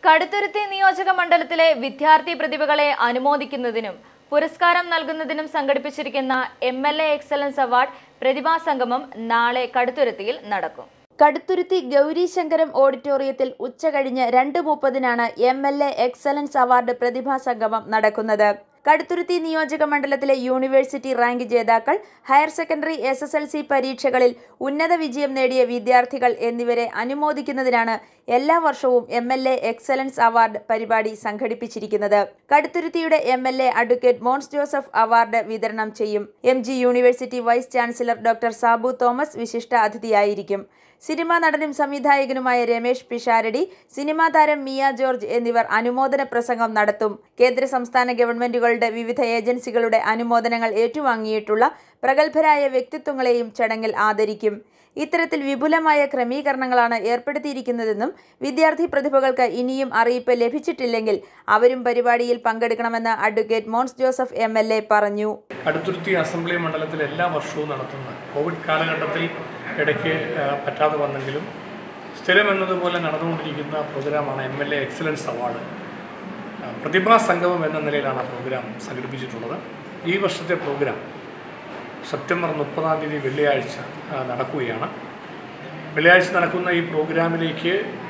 കടുത്തുരുത്തി നിയോജക മണ്ഡലത്തിലെ വിദ്യാർത്ഥി പ്രതിഭകളെ അനുമോദിക്കുന്നതിനും പുരസ്കാരം നൽകുന്നതിനും സംഘടിപ്പിച്ചിരിക്കുന്ന M L A excellence award പ്രതിഭാ സംഗമം നാളെ കടുത്തുരുത്തിയിൽ നടക്കും കടുത്തുരുത്തി ഗൗരീശങ്കരം ഓഡിറ്റോറിയത്തിൽ ഉച്ചകഴിഞ്ഞ് രണ്ട് മുപ്പതിനാണ് M L A excellence award പ്രതിഭാ സംഗമം നടക്കുന്നത് കടുത്തുരുത്തി നിയോജക മണ്ഡലത്തിലെ യൂണിവേഴ്സിറ്റി റാങ്ക് ജേതാക്കൾ higher secondary S S L C പരീക്ഷകളിൽ ഉന്നത വിജയം നേടിയ വിദ്യാർത്ഥികൾ എന്നിവരെ അനുമോദിക്കുന്നതിനാണ് എല്ലാ വർഷവും M L A excellence award പരിപാടി സംഘടിപ്പിച്ചിരിക്കുന്നത് കടുത്തുരുത്തിയുടെ M L A advocate Mons Joseph award വിതരണം ചെയ്യും M G university vice chancellor doctor Sabu Thomas വിശിഷ്ട അതിഥിയായിരിക്കും സിനിമാ നടനും സംവിധായകനുമായ രമേഷ് പിഷാരടി സിനിമാ താരം മിയ ജോർജ് എന്നിവർ അനുമോദന പ്രസംഗം നടത്തും കേന്ദ്ര സംസ്ഥാന ഗവൺമെന്റുകളുടെ വിവിധ ഏജൻസികളുടെ അനുമോദനങ്ങൾ ഏറ്റുവാങ്ങിയിട്ടുള്ള പ്രഗത്ഭരായ വ്യക്തിത്വങ്ങളെയും ചടങ്ങിൽ ആദരിക്കും ഇത്തരത്തിൽ വിപുലമായ ക്രമീകരണങ്ങളാണ് ഏർപ്പെടുത്തിയിരിക്കുന്നതെന്നും വിദ്യാർത്ഥി പ്രതിഭകൾക്ക് ഇനിയും അറിയിപ്പ് ലഭിച്ചിട്ടില്ലെങ്കിൽ അവരും പരിപാടിയിൽ പങ്കെടുക്കണമെന്ന് അഡ്വക്കേറ്റ് മോൻസ് ജോസഫ് എം പറഞ്ഞു അടുത്തുരുത്തി അസംബ്ലി മണ്ഡലത്തിൽ എല്ലാ വർഷവും നടത്തുന്ന കോവിഡ് കാലഘട്ടത്തിൽ ഇടയ്ക്ക് ആ, പറ്റാതെ വന്നെങ്കിലും സ്ഥിരം എന്നതുപോലെ നടന്നുകൊണ്ടിരിക്കുന്ന പ്രോഗ്രാമാണ് M L A excellence award ആ, പ്രതിഭാ സംഗമം എന്ന നിലയിലാണ് ആ പ്രോഗ്രാം സംഘടിപ്പിച്ചിട്ടുള്ളത് ഈ വർഷത്തെ പ്രോഗ്രാം സെപ്റ്റംബർ മുപ്പതാം തീയതി വെള്ളിയാഴ്ച ആ, നടക്കുകയാണ് വെള്ളിയാഴ്ച നടക്കുന്ന ഈ പ്രോഗ്രാമിലേക്ക്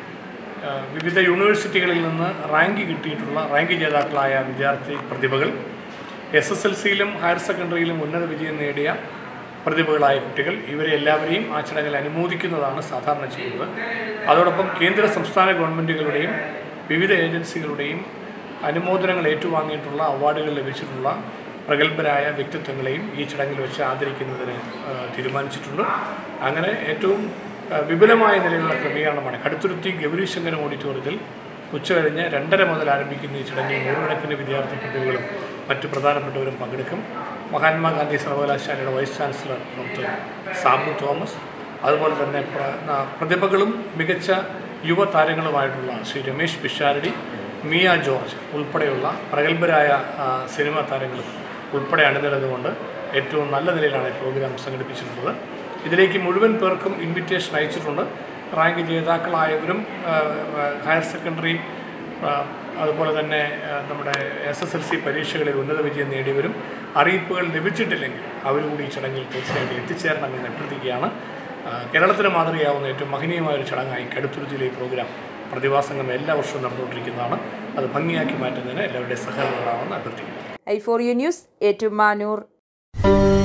ആ, വിവിധ യൂണിവേഴ്സിറ്റികളിൽ നിന്ന് റാങ്ക് കിട്ടിയിട്ടുള്ള റാങ്ക് ജേതാക്കളായ വിദ്യാർത്ഥി പ്രതിഭകൾ എസ് എസ് എൽ സിയിലും ഹയർ സെക്കൻഡറിയിലും ഉന്നത വിജയം നേടിയ പ്രതിഭകളായ കുട്ടികൾ ഇവരെ എല്ലാവരെയും ആ ചടങ്ങിൽ അനുമോദിക്കുന്നതാണ് സാധാരണ ചെയ്യുന്നത് അതോടൊപ്പം കേന്ദ്ര സംസ്ഥാന ഗവൺമെൻറ്റുകളുടെയും വിവിധ ഏജൻസികളുടെയും അനുമോദനങ്ങൾ ഏറ്റുവാങ്ങിയിട്ടുള്ള അവാർഡുകൾ ലഭിച്ചിട്ടുള്ള പ്രഗത്ഭരായ വ്യക്തിത്വങ്ങളെയും ഈ ചടങ്ങിൽ വെച്ച് ആദരിക്കുന്നതിന് ആ, തീരുമാനിച്ചിട്ടുണ്ട് അങ്ങനെ ഏറ്റവും ആ, വിപുലമായ നിലയിലുള്ള ക്രമീകരണമാണ് കടുത്തുരുത്തി ഗൗരീശങ്കരം ഓഡിറ്റോറിയത്തിൽ ഉച്ചകഴിഞ്ഞ് രണ്ടര മുതൽ ആരംഭിക്കുന്ന ഈ ചടങ്ങിൽ നൂറുകണക്കിന് വിദ്യാർത്ഥി പ്രതിഭകളും മറ്റു പ്രധാനപ്പെട്ടവരും പങ്കെടുക്കും മഹാത്മാഗാന്ധി സർവകലാശാലയുടെ vice chancellor doctor Sabu Thomas അതുപോലെ തന്നെ പ്ര- ന- പ്രതിഭകളും മികച്ച യുവതാരങ്ങളുമായിട്ടുള്ള ശ്രീ രമേശ് പിഷാരടി മിയ ജോർജ് ഉൾപ്പെടെയുള്ള പ്രഗത്ഭരായ ആ, സിനിമാ താരങ്ങളും ഉൾപ്പെടെ അണിനിരന്നുകൊണ്ട് ഏറ്റവും നല്ല നിലയിലാണ് ഈ പ്രോഗ്രാം സംഘടിപ്പിച്ചിട്ടുള്ളത് ഇതിലേക്ക് മുഴുവൻ പേർക്കും ഇൻവിറ്റേഷൻ അയച്ചിട്ടുണ്ട് റാങ്ക് ജേതാക്കളായവരും ആ, ആ, ഹയർ സെക്കൻഡറി ആ, അതുപോലെ തന്നെ ആ, നമ്മുടെ എസ് എസ് എൽ സി പരീക്ഷകളിൽ ഉന്നത വിജയം നേടിയവരും അറിയിപ്പുകൾ ലഭിച്ചിട്ടില്ലെങ്കിൽ അവരും കൂടി ഈ ചടങ്ങിൽ തീർച്ചയായിട്ടും എത്തിച്ചേരണമെന്ന് അഭ്യർത്ഥിക്കുകയാണ് ആ, കേരളത്തിന് മാതൃകയാവുന്ന ഏറ്റവും മഹനീയമായ ഒരു ചടങ്ങായി കടുത്തുരുത്തിയിലെ ഈ പ്രോഗ്രാം പ്രതിഭാസംഗം എല്ലാ വർഷവും നടന്നുകൊണ്ടിരിക്കുന്നതാണ് അത് ഭംഗിയാക്കി മാറ്റുന്നതിന് എല്ലാവരുടെയും സഹകരണം ഉണ്ടാവുമെന്ന് അഭ്യർത്ഥിക്കുന്നു I for U news Ettumanoor